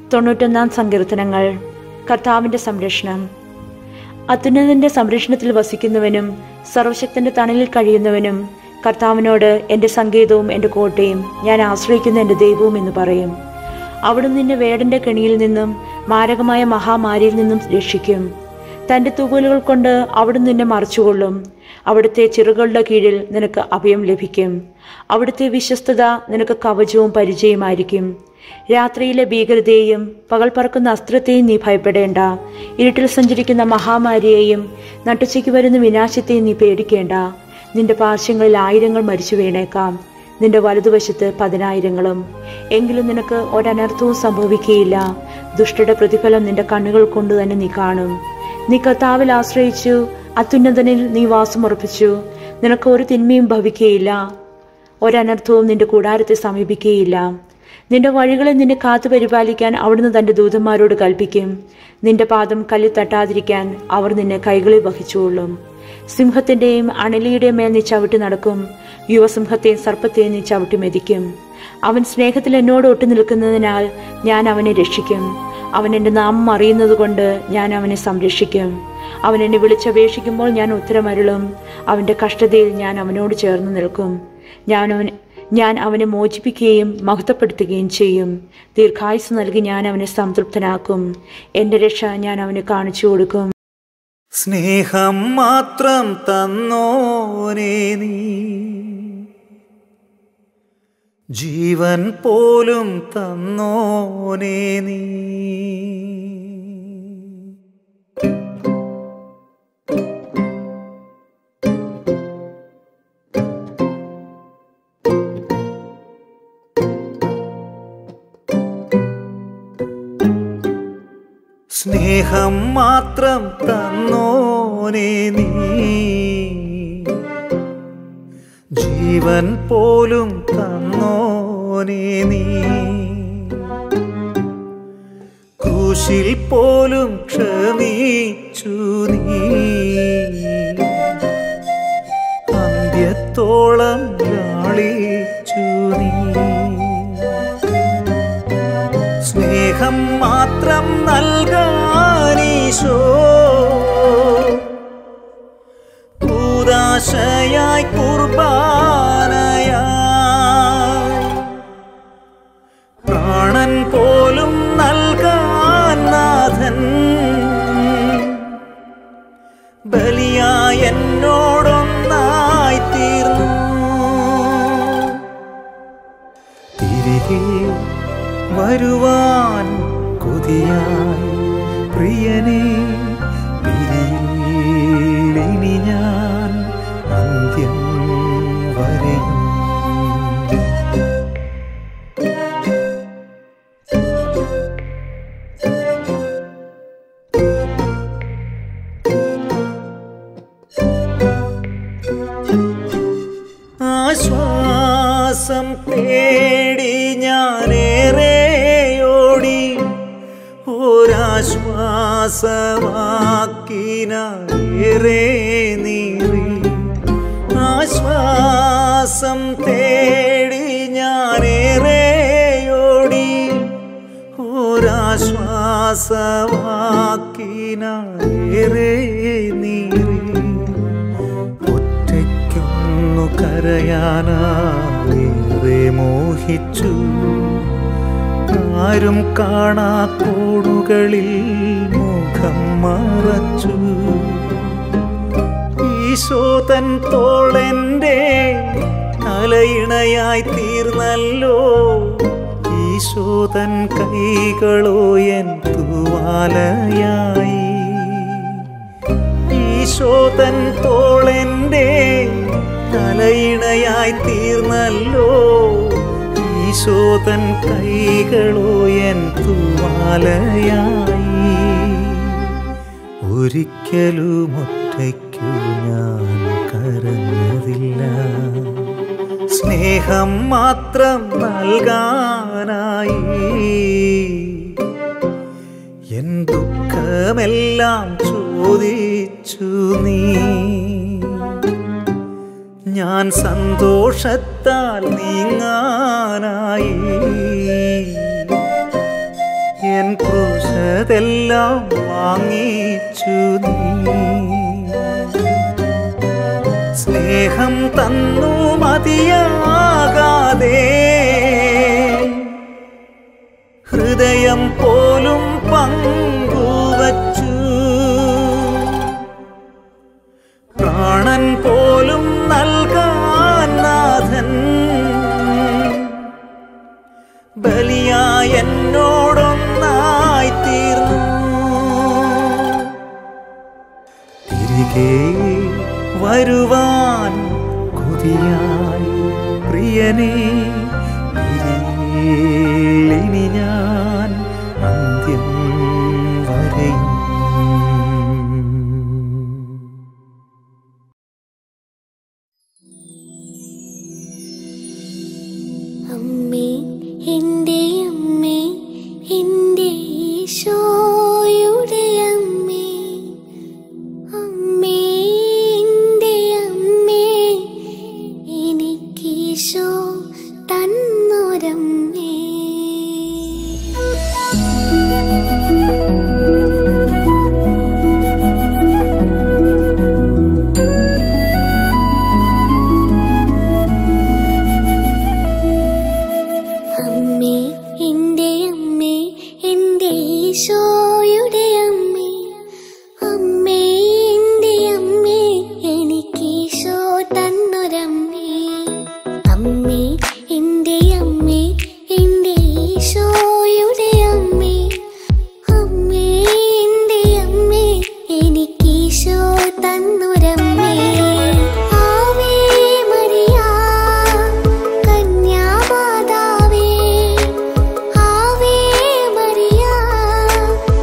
തൊണ്ണൂറ്റൊന്നാം സങ്കീർത്തനങ്ങൾ കർത്താവിൻ്റെ സംരക്ഷണം അത്യുന്നതന്റെ സംരക്ഷണത്തിൽ വസിക്കുന്നവനും സർവശക്തന്റെ തണലിൽ കഴിയുന്നവനും കർത്താവിനോട് എൻ്റെ സങ്കേതവും എൻ്റെ കോട്ടയും ഞാൻ ആശ്രയിക്കുന്ന എൻ്റെ ദൈവവും എന്ന് പറയും അവിടുന്ന് നിന്നെ വേടന്റെ കെണിയിൽ നിന്നും മാരകമായ മഹാമാരിയിൽ നിന്നും രക്ഷിക്കും തൻ്റെ തൂവലുകൾ കൊണ്ട് അവിടുന്ന് നിന്നെ മറച്ചുകൊള്ളും അവിടുത്തെ ചിറകുകളുടെ കീഴിൽ നിനക്ക് അഭയം ലഭിക്കും അവിടുത്തെ വിശ്വസ്തത നിനക്ക് കവചവും പരിചയമായിരിക്കും രാത്രിയിലെ ഭീകരതയെയും പകൽ പറക്കുന്ന അസ്ത്രത്തെയും നീ ഭയപ്പെടേണ്ട ഇരുട്ടിൽ സഞ്ചരിക്കുന്ന മഹാമാരിയെയും നട്ടുച്ചയ്ക്ക് വരുന്ന വിനാശത്തെയും നീ പേടിക്കേണ്ട നിന്റെ പാർശ്വങ്ങളിൽ ആയിരങ്ങൾ മരിച്ചു വീണേക്കാം നിന്റെ വലതുവശത്ത് പതിനായിരങ്ങളും എങ്കിലും നിനക്ക് ഒരനർത്ഥവും സംഭവിക്കുകയില്ല ദുഷ്ടയുടെ പ്രതിഫലം നിന്റെ കണ്ണുകൾ കൊണ്ട് തന്നെ നീ കാണും നീ കർത്താവിൽ ആശ്രയിച്ചു അത്യുന്നതനിൽ നീ വാസമുറപ്പിച്ചു നിനക്ക് ഒരു തിന്മയും ഭവിക്കുകയില്ല ഒരനർത്ഥവും നിന്റെ കൂടാരത്തെ സമീപിക്കുകയില്ല നിന്റെ വഴികളെ നിന്നെ കാത്തു പരിപാലിക്കാൻ അവിടുന്ന് തന്റെ ദൂതന്മാരോട് കൽപ്പിക്കും നിന്റെ പാദം കല്ലിൽ തട്ടാതിരിക്കാൻ അവർ നിന്നെ കൈകളിൽ വഹിച്ചുകൊള്ളും സിംഹത്തിന്റെയും അണലിയുടെയും മേൽ നീ ചവിട്ടി നടക്കും യുവസിംഹത്തെയും സർപ്പത്തെയും നീ ചവിട്ടി മെതിക്കും അവൻ സ്നേഹത്തിൽ എന്നോട് ഒട്ടു നിൽക്കുന്നതിനാൽ ഞാൻ അവനെ രക്ഷിക്കും അവൻ എൻ്റെ നാമം അറിയുന്നതുകൊണ്ട് ഞാൻ അവനെ സംരക്ഷിക്കും അവൻ എന്നെ വിളിച്ചപേക്ഷിക്കുമ്പോൾ ഞാൻ ഉത്തരമരുളും അവൻ്റെ കഷ്ടതയിൽ ഞാൻ അവനോട് ചേർന്ന് നിൽക്കും ഞാൻ അവൻ ഞാൻ അവനെ മോചിപ്പിക്കുകയും മഹത്വപ്പെടുത്തുകയും ചെയ്യും ദീർഘായുസ് നൽകി ഞാൻ അവനെ സംതൃപ്തനാക്കും എൻ്റെ രക്ഷ ഞാൻ അവന് കാണിച്ചു കൊടുക്കും സ്നേഹം മാത്രം തന്നോനേ നീ ജീവൻ പോലും തന്നോനേ നീ സ്നേഹം മാത്രം തന്നോനേ നീ ജീവൻ പോലും തന്നോനേ നീ ക്രൂശിൽ പോലും ക്ഷമിച്ചു നീ അന്ത്യത്തോളം ലാളിച്ചു നീ സ്നേഹം മാത്രം നൽകാനീശോ പൂതാശയായി കുർബാനയായി പ്രാണൻ പോലും നൽകാൻ നാഥൻ ബലിയായി എന്നോടൊന്നായി തീർന്നു തിരികെ വരുവാൻ കൊതിയായി പ്രിയനെ പിരിയിലിനി ഞാൻ അന്ത്യം വരെയും ആശ്വാസം തേടി ഞാനേറെയോടി ഒരാശ്വാസമാക്കിനേറെ നീറി ആശ്വാസം തേടി ഞാനേറെയോടി ഒരാശ്വാസമാക്കിനേറെ നീറി ഒറ്റയ്ക്കൊന്നു കരയാനേറെ മോഹിച്ചു ആരും കാണാ കോണുകളിൽ മുഖം മറച്ചു ഈശോതൻ തോളെൻ്റെ തലയിണയായി തീർന്നല്ലോ ഈശോതൻ കൈകളോ എൻ തൂവാലയായി ഈശോതൻ തോളെൻ്റെ തലയിണയായി തീർന്നല്ലോ ഈശോതൻ കൈകളോ എൻ തൂവാലയായി ഒരിക്കലും ഒറ്റയ്ക്കു ഞാൻ കരഞ്ഞതില്ല സ്നേഹം മാത്രം നൽകാനായി എൻ ദുഃഖമെല്ലാം ചോദിച്ചു നീ ഞാൻ സന്തോഷത്താൽ നീങ്ങാനായി എൻ ക്രൂശതെല്ലാം വാങ്ങിച്ചു നീ സ്നേഹം തന്നു മതിയാകാതെ ഹൃദയം പോലും പങ്കുവച്ചു പ്രാണൻ പോലും നൽകാൻ നാഥൻ ബലിയായി എന്നോടൊന്നായി തീർന്നു തിരികെ വരുവാൻ കൊതിയായി പ്രിയനെ പിരിയിലിനി ഞാൻ അന്ത്യം വരെയും അമ്മേ എൻ്റെ അമ്മേ എൻ്റെ ഈശോയുടെ അമ്മേ അമ്മേ എൻ്റെ അമ്മേ എനിക്കീശോ തന്നൊരമ്മേ അമ്മേ എൻ്റെ അമ്മേ എൻ്റെ ഈശോയുടെ അമ്മേ അമ്മേ എൻ്റെ അമ്മേ എനിക്കീശോ തന്നൊരമ്മേ അമ്മേ എൻ്റെ അമ്മേ എൻ്റെ ഈശോയുടെ അമ്മേ അമ്മേ എൻ്റെ അമ്മേ എനിക്കീശോ തന്നൊരമ്മേ ആവേ മരിയ കന്യാമാതാവേ ആവേ മരിയ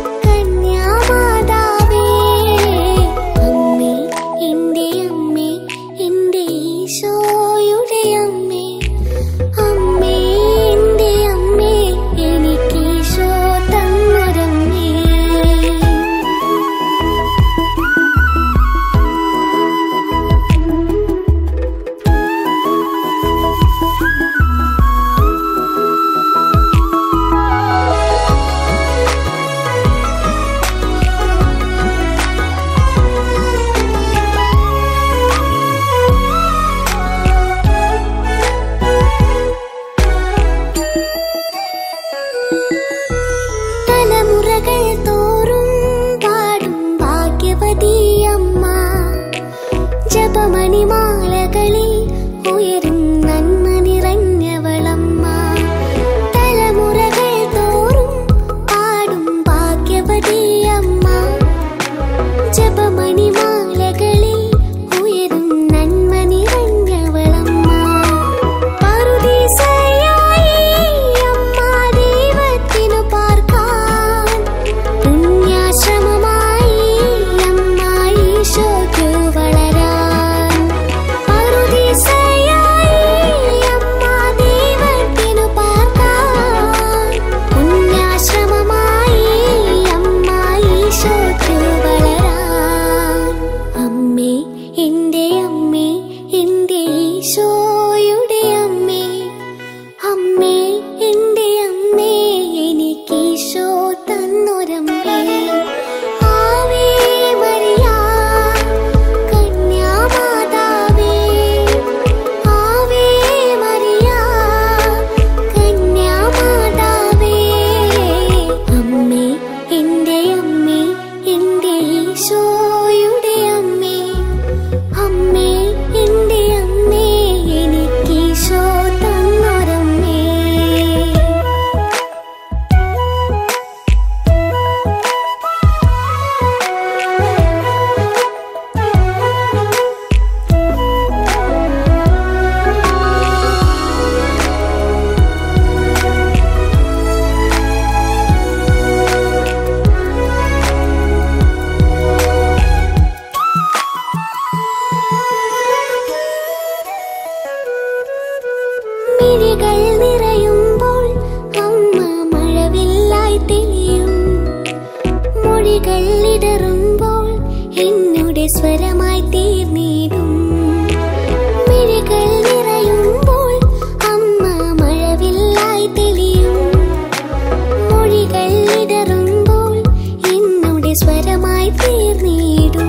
സ്വരമായി തീർന്നിടും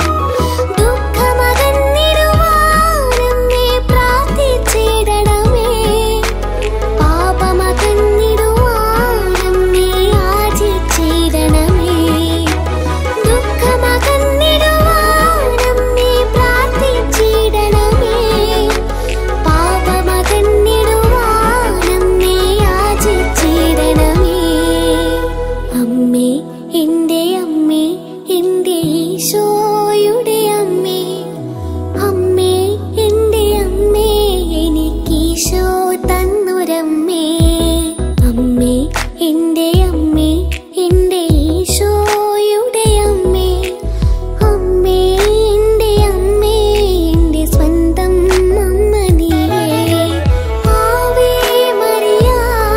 ദുഃഖമകന്നിടുവാനമ്മേ പ്രാർത്ഥിച്ചിടണമേ പാപമകന്നിടുവാനമ്മേ യാചിച്ചിടണമേ ദുഃഖമകന്നിടുവാനമ്മേ പ്രാർത്ഥിച്ചിടണമേ പാപമകന്നിടുവാനമ്മേ യാചിച്ചിടണമേ അമ്മേ എൻ്റെ അമ്മേ എൻ്റെ ഈശോയുടെ അമ്മേ അമ്മേ എൻ്റെ അമ്മേ എനിക്കീശോ തന്നുരമ്മേ അമ്മേ എൻ്റെ അമ്മേ എൻ്റെ ഈശോയുടെ അമ്മേ അമ്മേ എൻ്റെ അമ്മേ എൻ്റെ സ്വന്തം അമ്മ നീയേ ആവേ മരിയ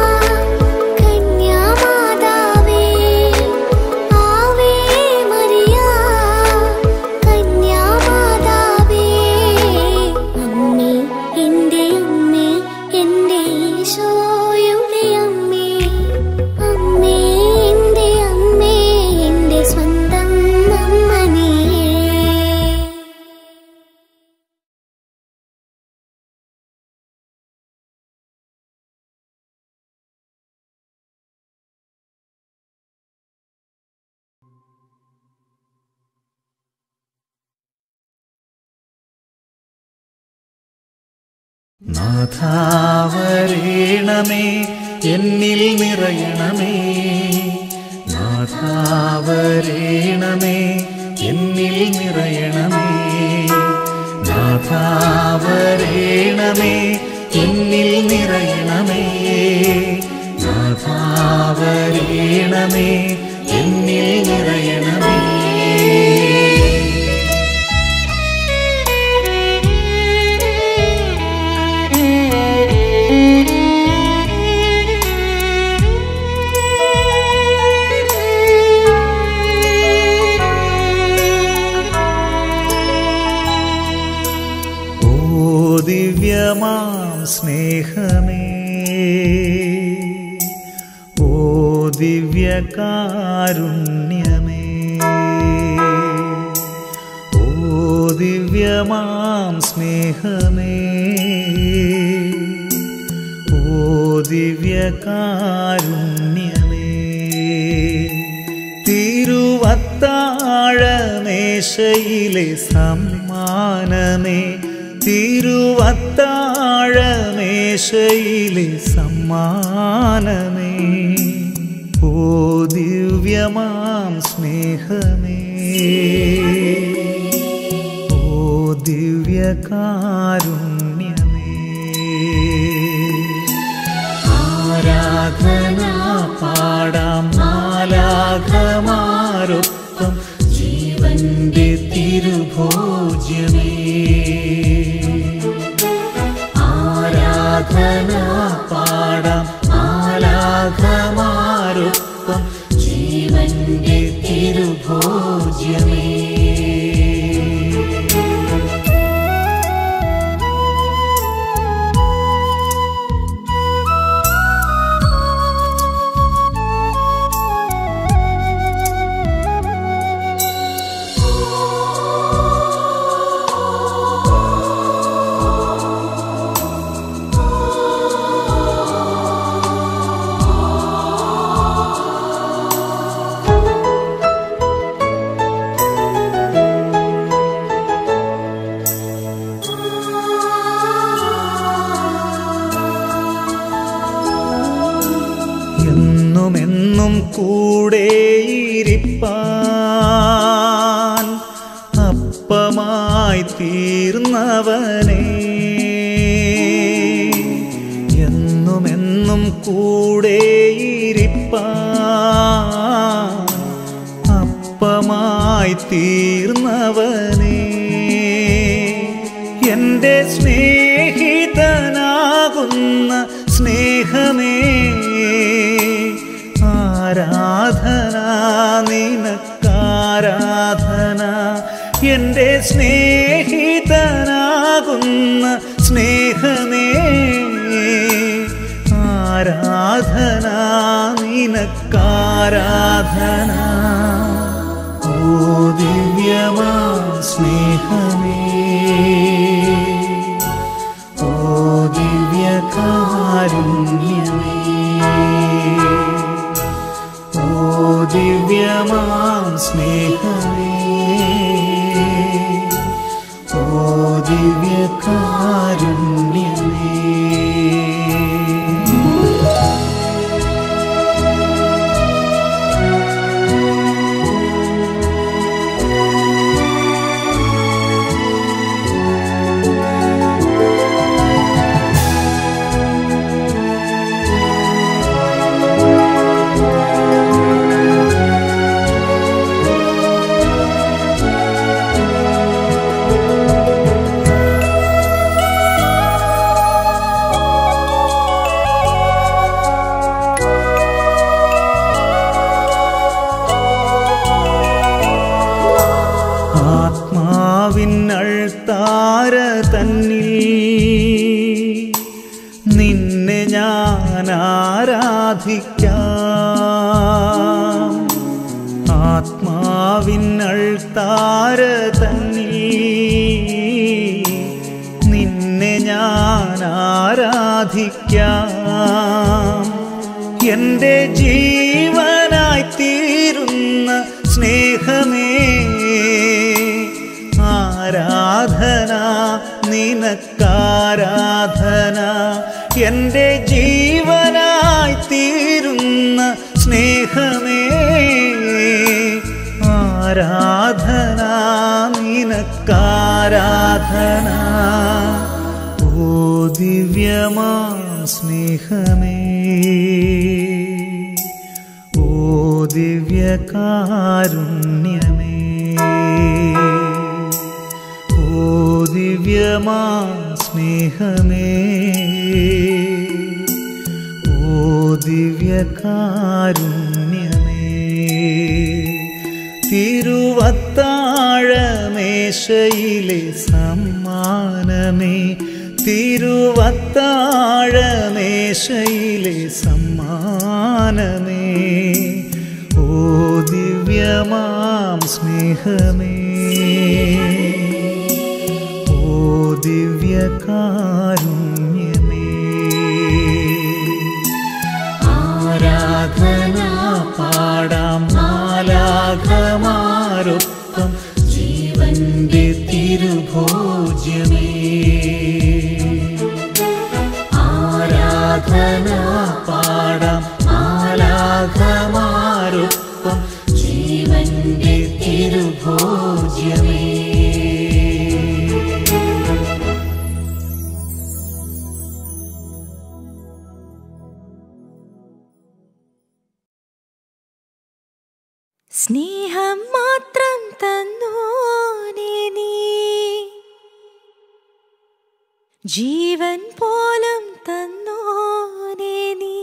കന്യാമാതാവേ ആവേ മരിയ കന്യാമാതാവേ അമ്മേ എൻ്റെ അമ്മേ എൻ്റെ ഈശോയുടെ അമ്മേ അമ്മേ എൻ്റെ അമ്മേ എൻ്റെ സ്വന്തം അമ്മ നീയേ നാഥാവരേണമേ എന്നിൽ നിറയണമേ നാഥാവരേണമേ എന്നിൽ നിറയണമേ നാഥാവരേണമേ എന്നിൽ നിറയണമേ നാഥാവരേണമേ എന്നിൽ നിറയണമേ ഓ ദിവ്യമാം സ്നേഹമേ ഓ ദിവ്യകാരുണ്യമേ ഓ ദിവ്യമാം സ്നേഹമേ ഓ ദിവ്യകാരുണ്യമേ തിരുവത്താഴമേശയിലെ സമ്മാനമേ തിരുവത്താഴമേശയിലെ സമ്മാനമേ ഓ ദിവ്യമാം സ്നേഹമേ ഓ ദിവ്യകാരുണ്യമേ ആരാധന പാടാം മാലാഘമാരൊപ്പം ജീവന്റെ തിരുഭോജ്യമേ ആരാധന പാടാം മാലാഘമാരൊപ്പം ജീവന്റെ തിരുഭോജ്യമേ എന്നുമെന്നും കൂടെയിരിപ്പാൻ അപ്പമായി തീർന്നവനെ എന്നുമെന്നും കൂടെയിരിപ്പാൻ അപ്പമായി തീർന്നവനെ എൻ്റെ സ്നേഹിതനാകുന്ന സ്നേഹമേ ആരാധന നിനക്കാരാധന എൻ്റെ സ്നേഹിതനാകുന്ന സ്നേഹമേ ആരാധന നിനക്കാരാധന ദിവ്യമാ സ്നേഹമേ ഓ ദിവ്യകാരുണ്യമേ ഓ ദിവ്യമാം സ്നേഹമേ ഓ ദിവ്യകാരുണ്യമേ ആത്മാവിനഴ്ത്താര തന്നിൽ നിന്നെ ഞാൻ ആരാധിക്കാം ആത്മാവിനഴ്ത്താര തന്നിൽ നിന്നെ ഞാൻ ആരാധിക്കാം എൻ്റെ ജീവനായി തീരുന്ന സ്നേഹമേ ആരാധന നിനക്കാരാധന എൻ്റെ ജീവനായി തീരുന്ന സ്നേഹമേ ആരാധന നിനക്കാരാധന ഓ ദിവ്യമാം സ്നേഹമേ ഓ ദിവ്യകാരുണ്യമേ ഓ ദിവ്യമാം സ്നേഹമേ ഓ ദിവ്യകാരുണ്യമേ തിരുവത്താഴമേശയിലെ സമ്മാനമേ തിരുവത്താഴമേശയിലെ സമ്മാനമേ ഓ ദിവ്യമാം സ്നേഹമേ ഓ ദിവ്യകാരുണ്യമേ ആരാധന പാടാം മാലാഘമാരൊപ്പം ജീവന്റെ തിരുഭോജ്യമേ ആരാധന പാടാം മാലാഘമാരൊപ്പം ജീവന്റെ തിരുഭോജ്യമേ സ്നേഹം മാത്രം തന്നോനെ നീ ജീവൻ പോലും തന്നോനെ നീ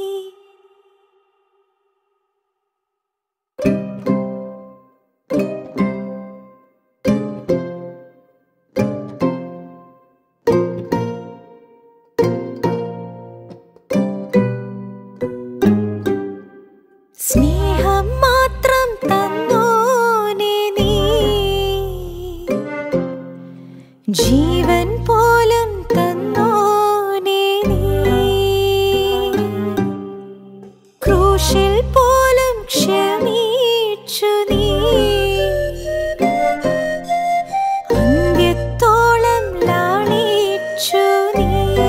സ്നേഹം മാത്രം തന്നോനെ നീ ജീവൻ പോലും തന്നോനെ നീ ക്രൂശിൽ പോലും ക്ഷമിച്ചു നീ അന്ത്യത്തോളം ലാളിച്ചു നീ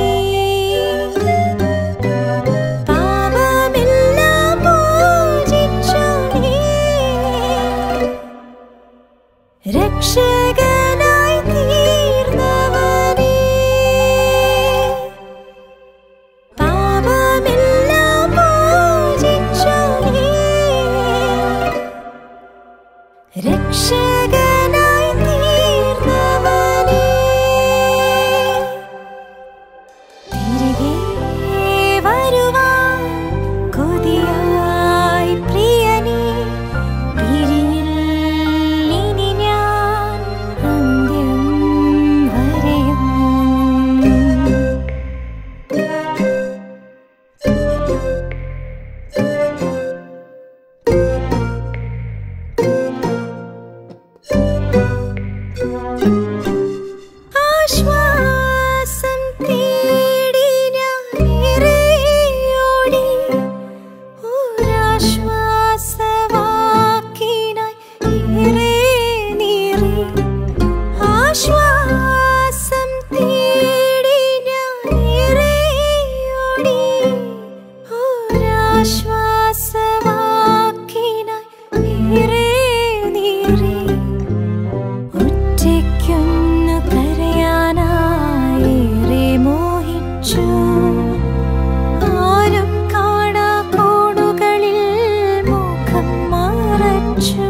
പാപമെല്ലാം മോചിച്ചു നീ രക്ഷകനായി തീർന്നവനേ പാപമെല്ലാം മോചിച്ചു നീ രക്ഷകനായി തീർന്നവനേ തിരികെ വരുവാൻ കൊതിയായി പ്രിയനേ പിരിയിൽ ഇനി ഞാൻ അന്ത്യം വരെയും ഏറെ നീറി ആശ്വാസം തേടി ഞാൻ ഏറെ ഓടി ഒരാശ്വാസവാക്കിനായി ഏറെ നീറി ഒറ്റയ്ക്കൊന്നു കരയാനായേറെ മോഹിച്ചു ആരും കാണാ കോണുകളിൽ മുഖം മറച്ചു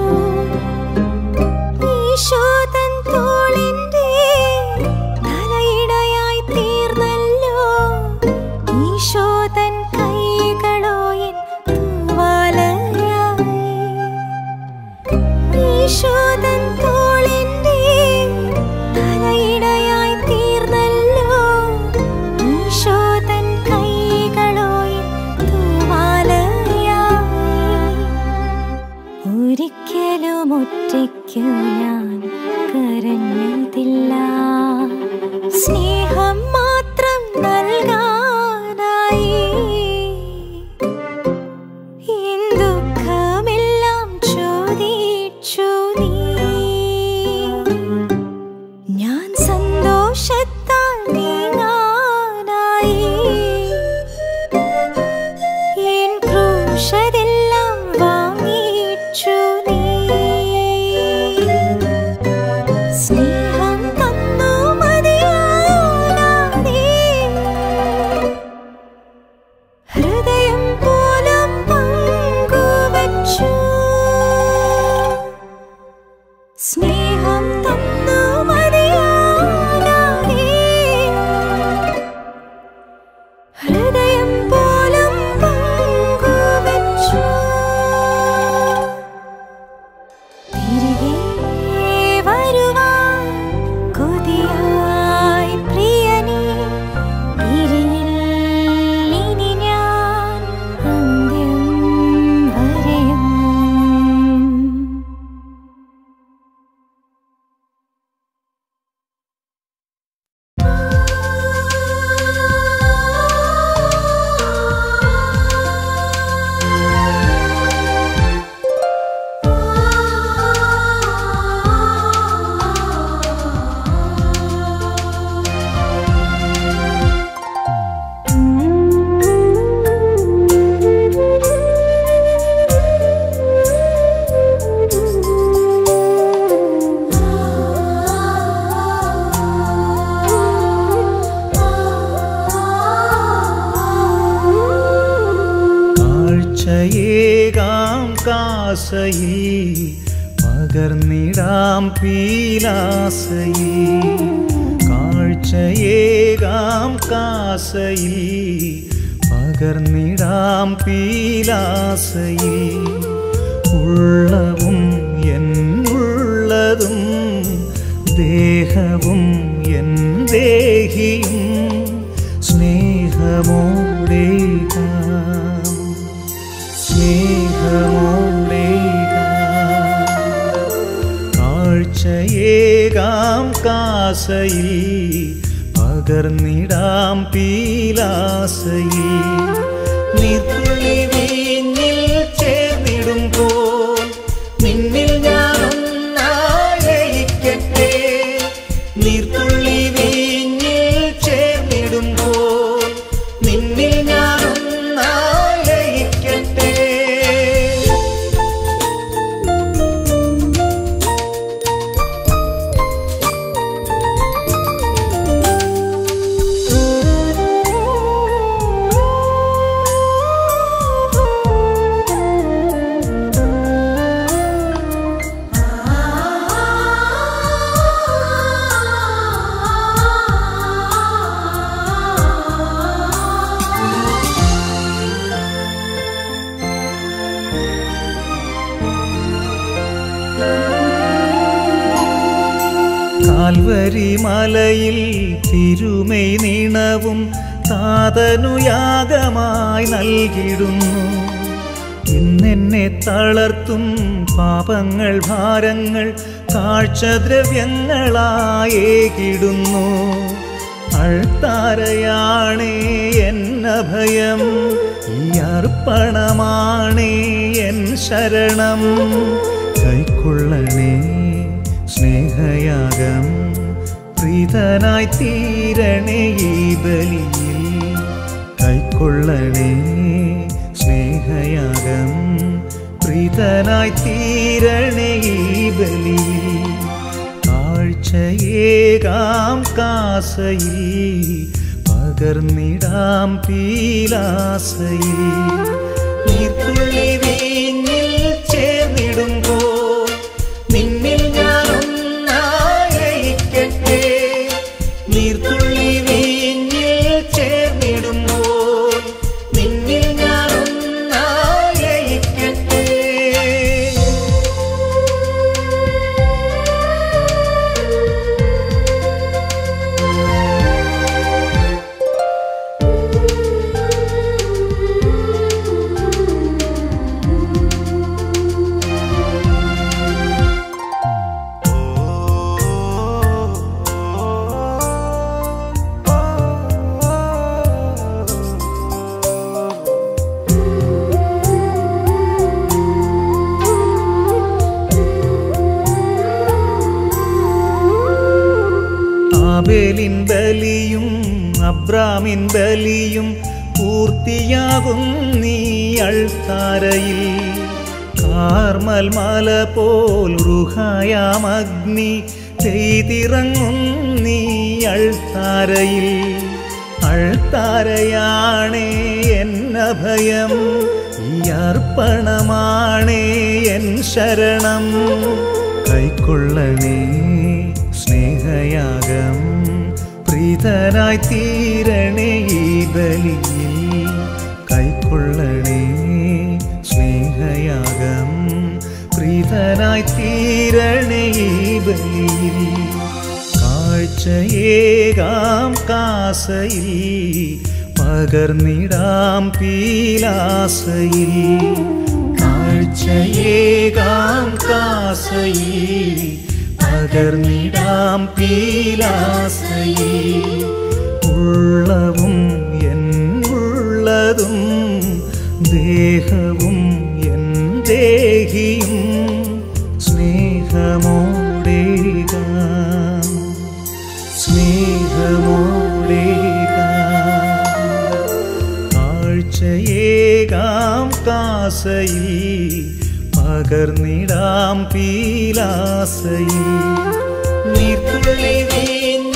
ഈശോതൻ തോളിന്റെ തലയിണയായി തീർന്നല്ലോ ഈശോതൻ കൈകളോ എൻ തൂവാലയായി ഈശോതൻ തോളിന്റെ തലയിണയായി തീർന്നല്ലോ ഈശോതൻ കൈകളോ എൻ തൂവാലയായി ഒരിക്കലും ഒറ്റയ്ക്കു ഞാൻ കരഞ്ഞതില്ല സ്നേഹം മാത്രം നൽകാനായി എൻ ദുഃഖമെല്ലാം ചോദിച്ചു നീ ഞാൻ സന്തോഷത്താൽ നീങ്ങാനായി എൻ ക്രൂശതെല്ലാം വാങ്ങിച്ചു നീ സ്നേഹം തന്നു മതിയാകാതെ ഹൃദയം പോലും പങ്കുവച്ചു സ്നേഹം തന്നു മതിയാകാതെ ഹൃദയം പോലും പങ്കുവച്ചു തിരികെ വരുവാൻ കൊതിയായി പ്രിയനേ തിരിയിൽ ഇനി ഞാൻ അന്ത്യം വരെയും കാഴ്ചയേകാം കാസയിൽ പകർന്നിടാം പീലാസയിൽ കാഴ്ചയേകാം കാസയിൽ പകർന്നിടാം പീലാസയിൽ ഉള്ളവും എന്നുള്ളതും ദേഹവും എൻ ദേഹിയും സ്നേഹമോടേകാം സ്നേഹമോടേകാം കാഴ്ചയേകാം കാസയിൽ പകർന്നിടാം പീലാസയിൽ നിർത്തുള്ളി വീഞ്ഞിൽ ചേർന്നിടുമ്പോൾ നിന്നിൽ ഞാനൊന്നായിരിക്കട്ടെ നീർത്തുള്ളി വീഞ്ഞിൽ ചേർന്നിടുമ്പോൾ നിന്നിൽ ഞാനൊന്നായിരിക്കട്ടെ കാൽവരി മലയിൽ തിരുമൈ നീണവും താതനു യാഗമായി നൽകിടുന്നു ഇന്നെന്നെ തളർത്തും പാപങ്ങൾ ഭാരങ്ങൾ കാഴ്ചദ്രവ്യങ്ങളായേകിടുന്നു അഴ്ത്താരയാണേ എന്നഭയം ഈ അർപ്പണമാണേ ശരണം കൈക്കൊള്ളണേ സ്നേഹയാഗം പ്രീതനായി തീരണേ ഈ ബലിയിൽ കൈക്കൊള്ളണേ സ്നേഹയാഗം പ്രീതനായി തീരണേ ഈ ബലിയിൽ കാഴ്ചയേകാം കാസയിൽ പകർന്നിടാം പീലാസയിൽ നീർത്തുള്ളി വീഞ്ഞിൽ ചേർന്നിടുമ്പോൾ നിന്നിൽ ഞാനൊന്നായിരിക്കട്ടെ നീർത്തുള്ളി വീഞ്ഞിൽ ചേർന്നിടുമ്പോൾ നിന്നിൽ ഞാനൊന്നായിരിക്കട്ടെ ആബേലിൻ ബലിയും അബ്രാമിൻ ബലിയും പൂർത്തിയാകും നീ അൾത്താരയിൽ കാർമൽ മല പോൽ റുഹായാം അഗ്നി ചെയ്തിറങ്ങും നീ അൾത്താരയിൽ അൾത്താരയാണേ എന്നഭയം ഈ അർപ്പണമാണേ എൻ ശരണം കൈക്കൊള്ളണേ സ്നേഹയാഗം പ്രീതനായി തീരണേ ഈ ബലിയിൽ കൈക്കൊള്ളണേ സ്നേഹയാഗം പ്രീതനായി തീരണേ ഈ ബലിയിൽ കാഴ്ചയേകാം കാസയിൽ പകർന്നിടാം പീലാസയിൽ കാഴ്ചയേകാം കാസയിൽ പകർന്നിടാം പീലാസയിൽ ഉള്ളവും എൻ ഉള്ളതും ദേഹവും എൻ ദേഹിയും സ്നേഹമോടേകാം സ്നേഹമോടേകാം കാഴ്ചയേകാം കാസയിൽ പകർന്നിടാം പീലാസയിൽ നീർത്തുള്ളി വീഞ്ഞ